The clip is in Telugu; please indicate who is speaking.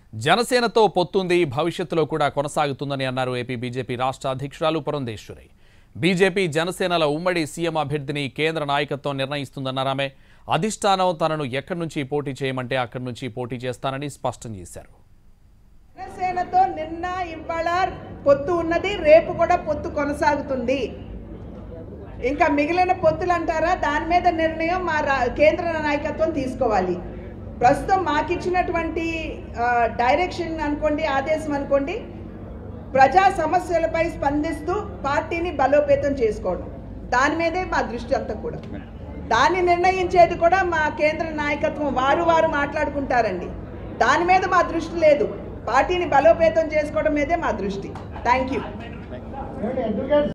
Speaker 1: జనసేనతో పొత్తుంది భవిష్యత్తులో కూడా కొనసాగుతుందని అన్నారు ఏపీ బీజేపీ రాష్ట్ర అధ్యక్షురాలు పురంధేశ్వరి బీజేపీ జనసేనల ఉమ్మడి సీఎం అభ్యర్థిని కేంద్ర నాయకత్వం నిర్ణయిస్తుందన్నారు ఆమె అధిష్టానం తనను ఎక్కడి నుంచి పోటీ చేయమంటే అక్కడి నుంచి పోటీ చేస్తానని స్పష్టం చేశారు
Speaker 2: జనసేనతో నిన్న ఇవాళ పొత్తు ఉన్నది రేపు కూడా పొత్తు కొనసాగుతుంది ఇంకా మిగిలిన పొత్తులు అంటారా దాని మీద నిర్ణయం మా రా- కేంద్ర నాయకత్వం తీసుకోవాలి ప్రస్తుతం మాకిచ్చినటువంటి ఆ, డైరెక్షన్ అనుకోండి ఆదేశం అనుకోండి ప్రజా సమస్యలపై స్పందిస్తూ పార్టీని బలోపేతం చేసుకోవడం దాని మీదే మా దృష్టి అంతా కూడా దాన్ని నిర్ణయించేది కూడా మా కేంద్ర నాయకత్వం వారు వారు మాట్లాడుకుంటారండి దాని మీద మా దృష్టి లేదు పార్టీని బలోపేతం చేసుకోవడం మీదే మా దృష్టి థ్యాంక్ యూ